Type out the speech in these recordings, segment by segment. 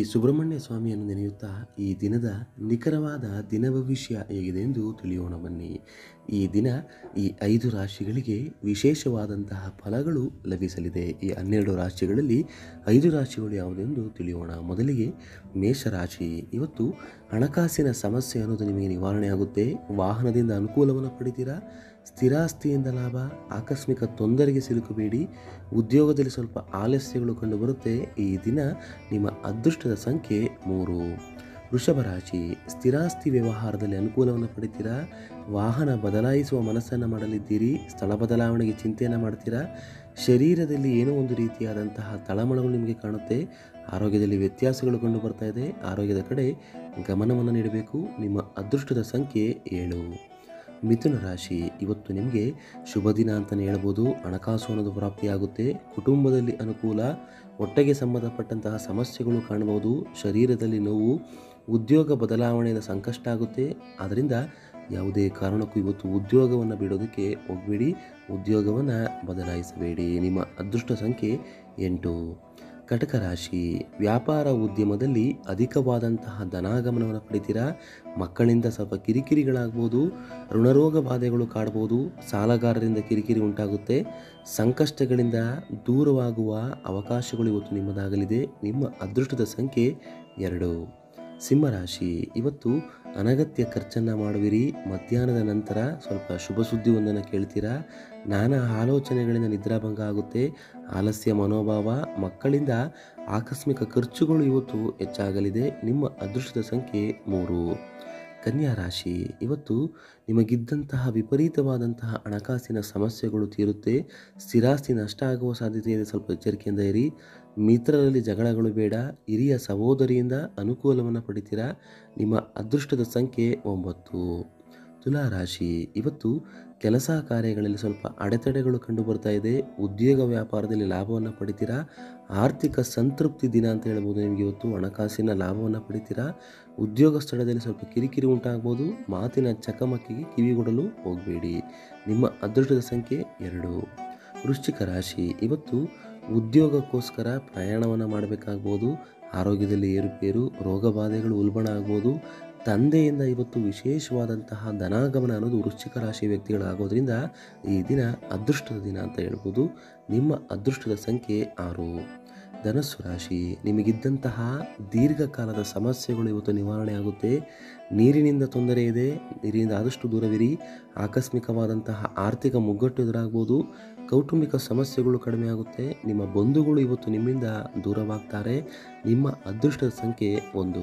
ಸುಬ್ರಹ್ಮಣ್ಯ ಸ್ವಾಮಿಯನ್ನು ನೆನೆಯುತ್ತಾ ಈ ದಿನದ ನಿಖರವಾದ ದಿನ ಭವಿಷ್ಯ ಹೇಗಿದೆ ಎಂದು ತಿಳಿಯೋಣ ಬನ್ನಿ ಈ ದಿನ ಈ ಐದು ರಾಶಿಗಳಿಗೆ ವಿಶೇಷವಾದಂತಹ ಫಲಗಳು ಲಭಿಸಲಿದೆ ಈ ಹನ್ನೆರಡು ರಾಶಿಗಳಲ್ಲಿ ಐದು ರಾಶಿಗಳು ಯಾವುದೆಂದು ತಿಳಿಯೋಣ ಮೊದಲಿಗೆ ಮೇಷರಾಶಿ ಇವತ್ತು ಹಣಕಾಸಿನ ಸಮಸ್ಯೆ ಅನ್ನೋದು ನಿಮಗೆ ನಿವಾರಣೆ ಆಗುತ್ತೆ ವಾಹನದಿಂದ ಅನುಕೂಲವನ್ನು ಪಡಿತೀರಾ ಸ್ಥಿರಾಸ್ತಿಯಿಂದ ಲಾಭ ಆಕಸ್ಮಿಕ ತೊಂದರೆಗೆ ಸಿಲುಕಬೇಡಿ ಉದ್ಯೋಗದಲ್ಲಿ ಸ್ವಲ್ಪ ಆಲಸ್ಯಗಳು ಕಂಡುಬರುತ್ತೆ ಈ ದಿನ ನಿಮ್ಮ ಅದೃಷ್ಟದ ಸಂಖ್ಯೆ ಮೂರು ವೃಷಭ ರಾಶಿ ಸ್ಥಿರಾಸ್ತಿ ವ್ಯವಹಾರದಲ್ಲಿ ಅನುಕೂಲವನ್ನು ಪಡಿತೀರಾ ವಾಹನ ಬದಲಾಯಿಸುವ ಮನಸ್ಸನ್ನು ಮಾಡಲಿದ್ದೀರಿ ಸ್ಥಳ ಬದಲಾವಣೆಗೆ ಚಿಂತೆಯನ್ನು ಮಾಡ್ತೀರಾ ಶರೀರದಲ್ಲಿ ಏನೋ ಒಂದು ರೀತಿಯಾದಂತಹ ತಳಮಳಗಳು ನಿಮಗೆ ಕಾಣುತ್ತೆ ಆರೋಗ್ಯದಲ್ಲಿ ವ್ಯತ್ಯಾಸಗಳು ಕಂಡು ಬರ್ತಾ ಇದೆ ಆರೋಗ್ಯದ ಕಡೆ ಗಮನವನ್ನು ನೀಡಬೇಕು ನಿಮ್ಮ ಅದೃಷ್ಟದ ಸಂಖ್ಯೆ ಏಳು ಮಿಥುನ ರಾಶಿ ಇವತ್ತು ನಿಮಗೆ ಶುಭ ದಿನ ಅಂತಲೇ ಹೇಳ್ಬೋದು ಹಣಕಾಸು ಅನ್ನೋದು ಪ್ರಾಪ್ತಿಯಾಗುತ್ತೆ ಕುಟುಂಬದಲ್ಲಿ ಅನುಕೂಲ ಹೊಟ್ಟೆಗೆ ಸಂಬಂಧಪಟ್ಟಂತಹ ಸಮಸ್ಯೆಗಳು ಕಾಣಬಹುದು ಶರೀರದಲ್ಲಿ ನೋವು ಉದ್ಯೋಗ ಬದಲಾವಣೆಯಿಂದ ಸಂಕಷ್ಟ ಆಗುತ್ತೆ ಆದ್ದರಿಂದ ಯಾವುದೇ ಕಾರಣಕ್ಕೂ ಇವತ್ತು ಉದ್ಯೋಗವನ್ನು ಬಿಡೋದಕ್ಕೆ ಹೋಗಬೇಡಿ ಉದ್ಯೋಗವನ್ನು ಬದಲಾಯಿಸಬೇಡಿ ನಿಮ್ಮ ಅದೃಷ್ಟ ಸಂಖ್ಯೆ ಎಂಟು ಕಟಕ ರಾಶಿ ವ್ಯಾಪಾರ ಉದ್ಯಮದಲ್ಲಿ ಅಧಿಕವಾದಂತಹ ಧನಾಗಮನವನ್ನು ಪಡಿತೀರಾ ಮಕ್ಕಳಿಂದ ಸ್ವಲ್ಪ ಕಿರಿಕಿರಿಗಳಾಗ್ಬೋದು ಋಣರೋಗ ಬಾಧೆಗಳು ಕಾಡ್ಬೋದು ಸಾಲಗಾರರಿಂದ ಕಿರಿಕಿರಿ ಉಂಟಾಗುತ್ತೆ ಸಂಕಷ್ಟಗಳಿಂದ ದೂರವಾಗುವ ಅವಕಾಶಗಳು ಇವತ್ತು ನಿಮ್ಮದಾಗಲಿದೆ ನಿಮ್ಮ ಅದೃಷ್ಟದ ಸಂಖ್ಯೆ ಎರಡು ಸಿಂಹರಾಶಿ ಇವತ್ತು ಅನಗತ್ಯ ಖರ್ಚನ್ನು ಮಾಡುವಿರಿ ಮಧ್ಯಾಹ್ನದ ನಂತರ ಸ್ವಲ್ಪ ಶುಭ ಸುದ್ದಿಯೊಂದನ್ನು ಕೇಳ್ತೀರಾ ನಾನಾ ಆಲೋಚನೆಗಳಿಂದ ನಿದ್ರಾಭಂಗ ಆಗುತ್ತೆ ಆಲಸ್ಯ ಮನೋಭಾವ ಮಕ್ಕಳಿಂದ ಆಕಸ್ಮಿಕ ಖರ್ಚುಗಳು ಇವತ್ತು ಹೆಚ್ಚಾಗಲಿದೆ ನಿಮ್ಮ ಅದೃಷ್ಟದ ಸಂಖ್ಯೆ ಮೂರು ಕನ್ಯಾ ರಾಶಿ ಇವತ್ತು ನಿಮಗಿದ್ದಂತಹ ವಿಪರೀತವಾದಂತಹ ಹಣಕಾಸಿನ ಸಮಸ್ಯೆಗಳು ತೀರುತ್ತೆ ಸ್ಥಿರಾಸ್ತಿ ನಷ್ಟ ಆಗುವ ಸಾಧ್ಯತೆ ಇದೆ ಸ್ವಲ್ಪ ಎಚ್ಚರಿಕೆಯಿಂದ ಇರಿ ಮಿತ್ರರಲ್ಲಿ ಜಗಳಗಳು ಬೇಡ ಹಿರಿಯ ಸಹೋದರಿಯಿಂದ ಅನುಕೂಲವನ್ನು ಪಡಿತೀರಾ ನಿಮ್ಮ ಅದೃಷ್ಟದ ಸಂಖ್ಯೆ ಒಂಬತ್ತು ತುಲಾ ರಾಶಿ ಇವತ್ತು ಕೆಲಸ ಕಾರ್ಯಗಳಲ್ಲಿ ಸ್ವಲ್ಪ ಅಡೆತಡೆಗಳು ಕಂಡು ಬರ್ತಾ ಇದೆ ಉದ್ಯೋಗ ವ್ಯಾಪಾರದಲ್ಲಿ ಲಾಭವನ್ನು ಪಡಿತೀರಾ ಆರ್ಥಿಕ ಸಂತೃಪ್ತಿ ದಿನ ಅಂತ ಹೇಳ್ಬೋದು ನಿಮಗೆ ಇವತ್ತು ಹಣಕಾಸಿನ ಲಾಭವನ್ನು ಪಡಿತೀರಾ ಉದ್ಯೋಗ ಸ್ಥಳದಲ್ಲಿ ಸ್ವಲ್ಪ ಕಿರಿಕಿರಿ ಉಂಟಾಗ್ಬೋದು ಮಾತಿನ ಚಕಮಕಿಗೆ ಕಿವಿಗೊಡಲು ಹೋಗಬೇಡಿ ನಿಮ್ಮ ಅದೃಷ್ಟದ ಸಂಖ್ಯೆ ಎರಡು ವೃಶ್ಚಿಕ ರಾಶಿ ಇವತ್ತು ಉದ್ಯೋಗಕ್ಕೋಸ್ಕರ ಪ್ರಯಾಣವನ್ನು ಮಾಡಬೇಕಾಗ್ಬೋದು ಆರೋಗ್ಯದಲ್ಲಿ ಏರುಪೇರು ರೋಗ ಬಾಧೆಗಳು ಉಲ್ಬಣ ಆಗ್ಬೋದು ತಂದೆಯಿಂದ ಇವತ್ತು ವಿಶೇಷವಾದಂತಹ ಧನಾಗಮನ ಅನ್ನೋದು ವೃಶ್ಚಿಕ ರಾಶಿ ವ್ಯಕ್ತಿಗಳಾಗೋದ್ರಿಂದ ಈ ದಿನ ಅದೃಷ್ಟದ ದಿನ ಅಂತ ಹೇಳ್ಬೋದು ನಿಮ್ಮ ಅದೃಷ್ಟದ ಸಂಖ್ಯೆ ಆರು ಧನಸ್ಸು ರಾಶಿ ನಿಮಗಿದ್ದಂತಹ ದೀರ್ಘಕಾಲದ ಸಮಸ್ಯೆಗಳು ಇವತ್ತು ನಿವಾರಣೆ ಆಗುತ್ತೆ ನೀರಿನಿಂದ ತೊಂದರೆ ಇದೆ ನೀರಿನಿಂದ ಆದಷ್ಟು ದೂರವಿರಿ ಆಕಸ್ಮಿಕವಾದಂತಹ ಆರ್ಥಿಕ ಮುಗ್ಗಟ್ಟು ಎದುರಾಗ್ಬೋದು ಕೌಟುಂಬಿಕ ಸಮಸ್ಯೆಗಳು ಕಡಿಮೆ ಆಗುತ್ತೆ ನಿಮ್ಮ ಬಂಧುಗಳು ಇವತ್ತು ನಿಮ್ಮಿಂದ ದೂರವಾಗ್ತಾರೆ ನಿಮ್ಮ ಅದೃಷ್ಟದ ಸಂಖ್ಯೆ ಒಂದು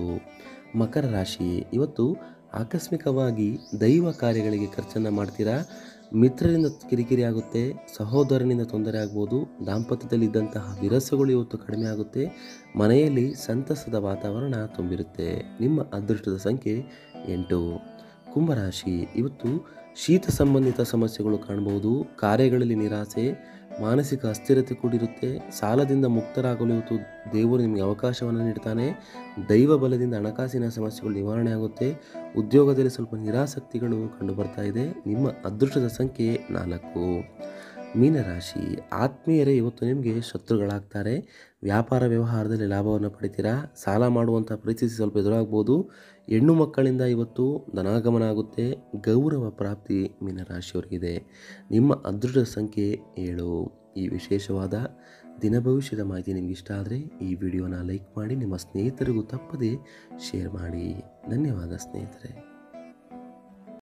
ಮಕರ ರಾಶಿ ಇವತ್ತು ಆಕಸ್ಮಿಕವಾಗಿ ದೈವ ಕಾರ್ಯಗಳಿಗೆ ಖರ್ಚನ್ನು ಮಾಡ್ತೀರಾ ಮಿತ್ರರಿಂದ ಕಿರಿಕಿರಿ ಆಗುತ್ತೆ ಸಹೋದರನಿಂದ ತೊಂದರೆ ಆಗ್ಬೋದು ದಾಂಪತ್ಯದಲ್ಲಿ ಇದ್ದಂತಹ ವಿರಸಗಳು ಇವತ್ತು ಕಡಿಮೆ ಆಗುತ್ತೆ ಮನೆಯಲ್ಲಿ ಸಂತಸದ ವಾತಾವರಣ ತುಂಬಿರುತ್ತೆ ನಿಮ್ಮ ಅದೃಷ್ಟದ ಸಂಖ್ಯೆ ಎಂಟು ಕುಂಭರಾಶಿ ಇವತ್ತು ಶೀತ ಸಂಬಂಧಿತ ಸಮಸ್ಯೆಗಳು ಕಾಣಬಹುದು ಕಾರ್ಯಗಳಲ್ಲಿ ನಿರಾಸೆ ಮಾನಸಿಕ ಅಸ್ಥಿರತೆ ಕೂಡಿರುತ್ತೆ ಸಾಲದಿಂದ ಮುಕ್ತರಾಗಲು ಇವತ್ತು ದೇವರು ನಿಮಗೆ ಅವಕಾಶವನ್ನು ನೀಡ್ತಾನೆ ದೈವ ಬಲದಿಂದ ಹಣಕಾಸಿನ ಸಮಸ್ಯೆಗಳು ನಿವಾರಣೆ ಆಗುತ್ತೆ ಉದ್ಯೋಗದಲ್ಲಿ ಸ್ವಲ್ಪ ನಿರಾಸಕ್ತಿಗಳು ಕಂಡು ಬರ್ತಾ ಇದೆ ನಿಮ್ಮ ಅದೃಷ್ಟದ ಸಂಖ್ಯೆ ನಾಲ್ಕು ಮೀನರಾಶಿ ಆತ್ಮೀಯರೇ ಇವತ್ತು ನಿಮಗೆ ಶತ್ರುಗಳಾಗ್ತಾರೆ ವ್ಯಾಪಾರ ವ್ಯವಹಾರದಲ್ಲಿ ಲಾಭವನ್ನು ಪಡಿತೀರಾ ಸಾಲ ಮಾಡುವಂಥ ಪರಿಸ್ಥಿತಿ ಸ್ವಲ್ಪ ಎದುರಾಗ್ಬೋದು ಹೆಣ್ಣು ಮಕ್ಕಳಿಂದ ಇವತ್ತು ಧನಾಗಮನ ಆಗುತ್ತೆ ಗೌರವ ಪ್ರಾಪ್ತಿ ಮೀನರಾಶಿಯವರಿಗಿದೆ ನಿಮ್ಮ ಅದೃಷ್ಟದ ಸಂಖ್ಯೆ ಏಳು ಈ ವಿಶೇಷವಾದ ದಿನ ಭವಿಷ್ಯದ ಮಾಹಿತಿ ನಿಮ್ಗೆ ಇಷ್ಟ ಆದರೆ ಈ ವಿಡಿಯೋನ ಲೈಕ್ ಮಾಡಿ ನಿಮ್ಮ ಸ್ನೇಹಿತರಿಗೂ ತಪ್ಪದೆ ಶೇರ್ ಮಾಡಿ ಧನ್ಯವಾದ ಸ್ನೇಹಿತರೆ